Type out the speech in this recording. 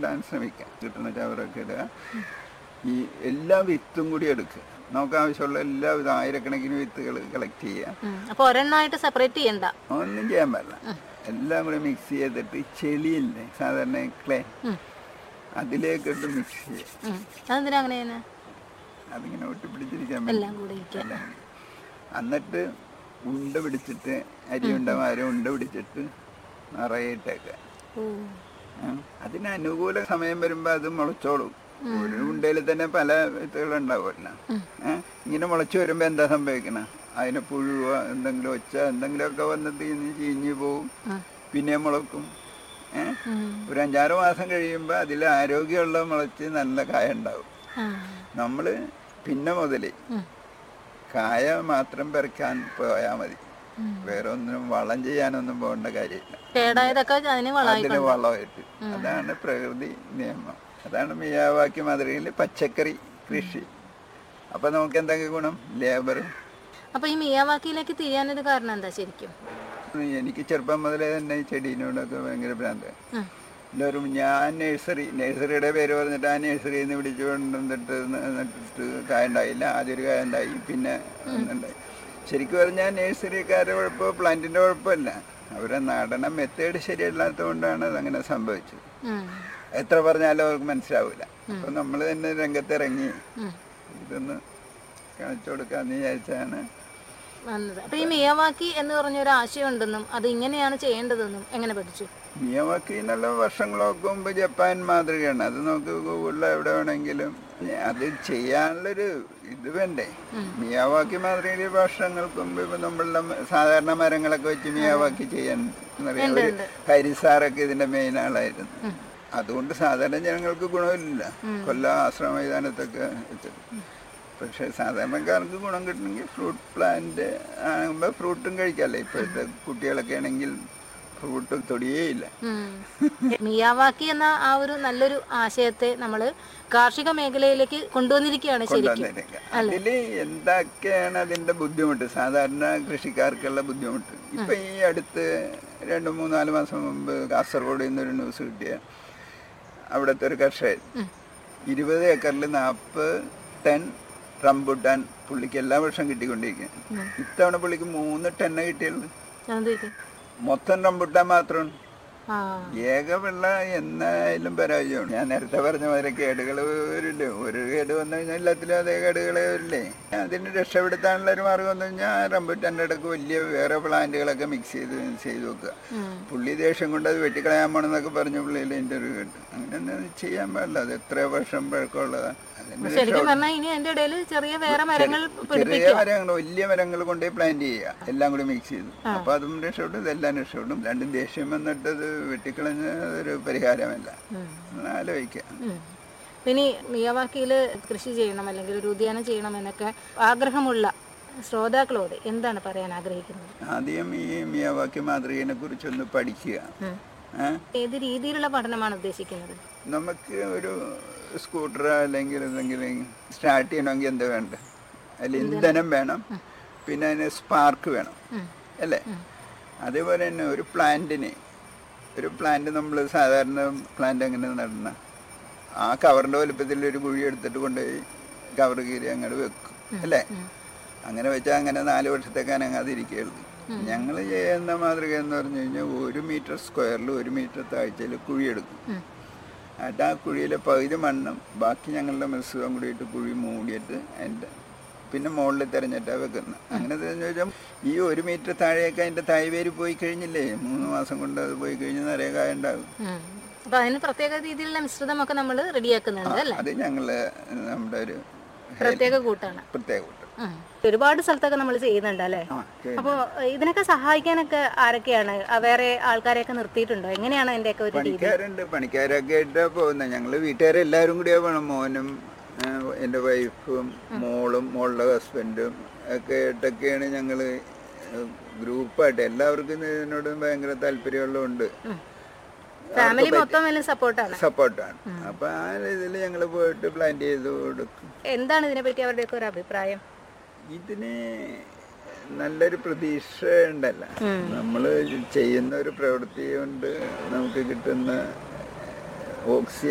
ഇടാൻ ശ്രമിക്കാം കിട്ടുന്ന ചവറൊക്കെ ഇടുക ഈ എല്ലാ വിത്തും കൂടി എടുക്കുക നമുക്ക് ആവശ്യമുള്ള എല്ലാ വിധ ആയിരക്കണക്കിന് വിത്തുകൾ കളക്ട് ചെയ്യുക ഉം. അപ്പൊ ഒരെണ്ണമായിട്ട് സെപ്പറേറ്റ് ചെയ്യണ്ട ഒന്നും ചെയ്യാൻ പാടില്ല എല്ലാം കൂടി മിക്സ് ചെയ്തിട്ട് ഈ ചെളിയില്ലേ സാധാരണ ക്ലേ ഉം. അതിലേക്കിട്ട് മിക്സ് ചെയ്യുക ഉം. അതെന്തിനാ അങ്ങനെ ചെയ്യുന്നെ? അതിങ്ങനെ ഒട്ടിപ്പിടിച്ചിരിക്കാൻ വേണ്ടി എല്ലാം കൂടി ഇരിക്കാൻ എല്ലാം കൂടി. എന്നിട്ട് ഉണ്ട പിടിച്ചിട്ട് അരി ഉണ്ട മാരം ഉണ്ട പിടിച്ചിട്ട് നിറയെ ഇട്ടേക്കുക ഓ. ഉം. അതിന് അനുകൂല സമയം വരുമ്പോൾ അത് മുളച്ചോളും ഒരു ഉണ്ടയിൽ തന്നെ പല വിത്തുകളുണ്ടാവുമല്ലോ ഏഹ് ഇങ്ങനെ മുളച്ചു വരുമ്പോൾ എന്താ സംഭവിക്കണം അതിന് പുഴുവോ എന്തെങ്കിലും ഒച്ച എന്തെങ്കിലുമൊക്കെ വന്ന് തീഞ്ഞ് ചീഞ്ഞ് പോവും പിന്നെ മുളക്കും ഏഹ് ഉം. ഒരു അഞ്ചാറ് മാസം കഴിയുമ്പോൾ അതിൽ ആരോഗ്യമുള്ള മുളച്ച് നല്ല കായ ഉണ്ടാവും ആ. നമ്മൾ പിന്നെ മുതൽ ഉം. കായ മാത്രം പെറുക്കാൻ പോയാൽ മതി ഉം. വേറെ ഒന്നിനും വളം ചെയ്യാനൊന്നും പോകേണ്ട കാര്യമില്ല കേടായതൊക്കെ അതിന് വളമായി അതിന് വളമായിട്ട് അതാണ് പ്രകൃതി നിയമം അതാണ് മിയാവാക്കി മാതൃകയിൽ പച്ചക്കറി കൃഷി അപ്പൊ നമുക്ക് എന്തൊക്കെ ഗുണം ലേബർ അപ്പൊ ഈ മിയാവാക്കിയിലേക്ക് തിരിയാനൊരു കാരണം എന്താ ശരിക്കും എനിക്ക് ചെറുപ്പം മുതലേ തന്നെ ഈ ചെടീനോടൊക്കെ ഭയങ്കര ഭ്രാന്ത് ഉം. എല്ലാവരും ഞാൻ നഴ്സറി നഴ്സറിയുടെ പേര് പറഞ്ഞിട്ട് ആ നഴ്സറിയിൽ നിന്ന് പിടിച്ചു കൊണ്ടുവന്നിട്ട് നട്ടിട്ട് കായ ഉണ്ടായില്ല ആദ്യം ഒരു കായ ഉണ്ടായി പിന്നെ ഒന്നുണ്ടായി ശരിക്കും പറഞ്ഞാൽ നഴ്സറിക്കാരുടെ കുഴപ്പമോ പ്ലാന്റിന്റെ കുഴപ്പമല്ല അവരെ നടന മെത്തേഡ് ശരിയല്ലാത്തതുകൊണ്ടാണ് അതങ്ങനെ സംഭവിച്ചത് ഉം. എത്ര പറഞ്ഞാലും അവർക്ക് മനസ്സിലാവില്ല അപ്പൊ നമ്മൾ തന്നെ രംഗത്തിറങ്ങി ഉം. ഇതൊന്ന് കാണിച്ചു കൊടുക്കാന്ന് വിചാരിച്ചാണ് വന്നത് അപ്പൊ ഈ മിയാവാക്കി എന്ന് പറഞ്ഞ ഒരു ആശയം ഉണ്ടെന്നും അത് ഇങ്ങനെയാണ് ചെയ്യേണ്ടതെന്നും എങ്ങനെ പഠിച്ചു മിയവാക്കി എന്നുള്ള വർഷങ്ങളൊക്കെ മുമ്പ് ജപ്പാൻ മാതൃകയാണ് അത് നമുക്ക് ഗൂഗിളിൽ എവിടെ വേണമെങ്കിലും അത് ചെയ്യാനുള്ളൊരു ഇത് വേണ്ടേ മിയാവാക്കി മാതൃകയിൽ വർഷങ്ങൾക്ക് മുമ്പ് ഇപ്പൊ നമ്മളുടെ സാധാരണ മരങ്ങളൊക്കെ വെച്ച് മിയാവാക്കി ചെയ്യാൻ എന്നറിയാം ഒരു ഹരിസാറൊക്കെ ഇതിന്റെ മെയിൻ ആളായിരുന്നു അതുകൊണ്ട് സാധാരണ ജനങ്ങൾക്ക് ഗുണമില്ല കൊല്ലം ആശ്രമ മൈതാനത്തൊക്കെ വെച്ചത് പക്ഷെ സാധാരണക്കാർക്ക് ഗുണം കിട്ടണമെങ്കിൽ ഫ്രൂട്ട് പ്ലാന്റ് ആകുമ്പോൾ ഫ്രൂട്ടും കഴിക്കാമല്ലോ ഇപ്പോഴത്തെ കുട്ടികളൊക്കെ ആണെങ്കിൽ ഫ്രൂട്ട് തൊടിയേയില്ല ഉം. മിയാവാക്കി എന്ന ആ ഒരു നല്ലൊരു ആശയത്തെ നമ്മൾ കാർഷിക മേഖലയിലേക്ക് കൊണ്ടുവന്നിരിക്കുകയാണ് ശരിക്കും കൊണ്ടുവന്നേക്കാം അതില് എന്തൊക്കെയാണ് അതിന്റെ ബുദ്ധിമുട്ട് സാധാരണ കൃഷിക്കാർക്കുള്ള ബുദ്ധിമുട്ട് ഇപ്പൊ ഈ അടുത്ത് രണ്ട് മൂന്നാല് മാസം മുമ്പ് കാസർഗോഡ് നിന്നൊരു ന്യൂസ് കിട്ടിയ അവിടുത്തെ ഒരു കർഷകൻ ഇരുപത് ഏക്കറിൽ നാൽപ്പത് ടൺ റംബുട്ടാൻ പുള്ളിക്ക് എല്ലാ വർഷം കിട്ടിക്കൊണ്ടിരിക്കുകയാണ് ഇത്തവണ പുള്ളിക്ക് മൂന്ന് ടണ്ണ് കിട്ടിയുള്ളൂ അതെന്ത് മൊത്തം റംബുട്ടാൻ മാത്രമാണ് ആ ഏക വെള്ള എന്നായാലും പരാജയമാണ് ഞാൻ നേരത്തെ പറഞ്ഞ മാതിരി കേടുകൾ വരില്ലേ ഒരു കേട് വന്നു കഴിഞ്ഞാൽ എല്ലാത്തിലും അതേ കേടുകളെ വരില്ലേ അതിന് രക്ഷപ്പെടുത്താനുള്ള ഒരു മാർഗം വന്നു കഴിഞ്ഞാൽ റംബുറ്റാൻ്റെ ഇടയ്ക്ക് വലിയ വേറെ പ്ലാന്റുകളൊക്കെ മിക്സ് ചെയ്ത് ചെയ്ത് വെക്കുക ഉം. പുള്ളി ദേഷ്യം കൊണ്ട് അത് വെട്ടിക്കളയാൻ പോണെന്നൊക്കെ പറഞ്ഞ പുള്ളിയിൽ ഇന്റർവ്യൂ കേട്ടു അങ്ങനെ ചെയ്യാൻ പാടില്ല അത് എത്ര വർഷം പഴക്കമുള്ളതാണ് അതിന് ശരിക്കും പറഞ്ഞാൽ ഇനി അതിന്റെ ഇടയിൽ ചെറിയ വേറെ മരങ്ങൾ ചെറിയ പിടിപ്പിക്കുക മരങ്ങൾ വലിയ മരങ്ങൾ കൊണ്ടുപോയി പ്ലാന്റ് ചെയ്യുക എല്ലാം കൂടി മിക്സ് ചെയ്തു അപ്പൊ അതും രക്ഷപ്പെടും ഇതെല്ലാം രക്ഷപ്പെടും രണ്ടും ദേഷ്യം വന്നിട്ട് അത് വെട്ടിക്കളഞ്ഞ ഒരു പരിഹാരമല്ല ഉം. ഒന്ന് ആലോചിക്കുക ഉം. ഇനി മിയാവാക്കിയിൽ കൃഷി ചെയ്യണം അല്ലെങ്കിൽ ഒരു ഉദ്യാനം ചെയ്യണം എന്നൊക്കെ ആഗ്രഹമുള്ള ശ്രോതാക്കളോട് എന്താണ് പറയാൻ ആഗ്രഹിക്കുന്നത് ആദ്യം ഈ മിയാവാക്കി മാതൃകയെ കുറിച്ചൊന്ന് പഠിക്കുക ഉം. ഏ? ഏത് രീതിയിലുള്ള പഠനമാണ് ഉദ്ദേശിക്കുന്നത് നമുക്ക് ഒരു സ്കൂട്ടർ അല്ലെങ്കിൽ എന്തെങ്കിലും സ്റ്റാർട്ട് ചെയ്യണമെങ്കിൽ എന്താ വേണ്ട അതിൽ ഇന്ധനം വേണം പിന്നെ അതിന് സ്പാർക്ക് വേണം അല്ലേ അതേപോലെ തന്നെ ഒരു പ്ലാന്റിന് ഒരു പ്ലാന്റ് നമ്മൾ സാധാരണ പ്ലാന്റ് എങ്ങനെ നടന്ന ആ കവറിൻ്റെ വലുപ്പത്തിൽ ഒരു കുഴി എടുത്തിട്ട് കൊണ്ടുപോയി കവർ കീറി അങ്ങോട്ട് വെക്കും അല്ലേ അങ്ങനെ വെച്ചാൽ അങ്ങനെ നാല് വർഷത്തേക്ക് അനങ്ങാതിരിക്കുകയുള്ളൂ ഞങ്ങൾ ചെയ്യുന്ന മാതൃക എന്ന് പറഞ്ഞു കഴിഞ്ഞാൽ ഒരു മീറ്റർ സ്ക്വയറിൽ ഒരു മീറ്റർ താഴ്ചയിൽ കുഴിയെടുക്കും എന്നിട്ട് ആ കുഴിയിലെ പകുതി മണ്ണും ബാക്കി ഞങ്ങളുടെ മിശ്രിതം കൂടിയിട്ട് കുഴി മൂടിയിട്ട് അതിൻ്റെ പിന്നെ മുകളിൽ തിരഞ്ഞിട്ടാണ് വെക്കുന്നത് അങ്ങനെ തിരഞ്ഞു വെച്ചാൽ ഈ ഒരു മീറ്റർ താഴെയൊക്കെ അതിൻ്റെ തായ്വേര് പോയി കഴിഞ്ഞില്ലേ മൂന്ന് മാസം കൊണ്ട് അത് പോയി കഴിഞ്ഞാൽ നിറയെ കായ ഉണ്ടാകും ഉം. അപ്പൊ അതിന് പ്രത്യേക രീതിയിലുള്ള മിശ്രിതമൊക്കെ നമ്മൾ റെഡിയാക്കുന്നുണ്ട് അല്ലേ അത് ഞങ്ങൾ നമ്മുടെ ഒരു പ്രത്യേക കൂട്ടാണ് പ്രത്യേക കൂട്ടം ഉം. ഒരുപാട് സ്ഥലത്തൊക്കെ നമ്മൾ ചെയ്യുന്നുണ്ട് അല്ലേ ആ ശരി. അപ്പോൾ ഇതിനൊക്കെ സഹായിക്കാനൊക്കെ ആരൊക്കെയാണ് ആ, വേറെ ആൾക്കാരെയൊക്കെ നിർത്തിയിട്ടുണ്ടോ എങ്ങനെയാണ് അതിന്റെയൊക്കെ ഒരു രീതി പണിക്കാരുണ്ട് പണിക്കാരൊക്കെ ആയിട്ടാ പോകുന്നത് ഞങ്ങൾ വീട്ടുകാരെല്ലാവരും കൂടിയാ പോകണം മോനും ആ, എൻ്റെ വൈഫും മോളും മോളുടെ ഹസ്ബൻഡും ഒക്കെ ആയിട്ടൊക്കെയാണ് ഞങ്ങൾ ഗ്രൂപ്പായിട്ട് എല്ലാവർക്കും ഇതിനോട് ഭയങ്കര താല്പര്യമുള്ളതുകൊണ്ട് ഫാമിലി മൊത്തം വലിയ സപ്പോർട്ടാണ് സപ്പോർട്ടാണ് അപ്പം ആ ഇതിൽ ഞങ്ങൾ പോയിട്ട് പ്ലാൻ ചെയ്ത് കൊടുക്കും എന്താണ് ഇതിനെപ്പറ്റി അവരുടെയൊക്കെ ഒരു അഭിപ്രായം ഇതിന് നല്ലൊരു പ്രതീക്ഷ ഉണ്ടല്ല നമ്മൾ ചെയ്യുന്ന ഒരു പ്രവൃത്തി കൊണ്ട് നമുക്ക് കിട്ടുന്ന ഓക്സിജൻ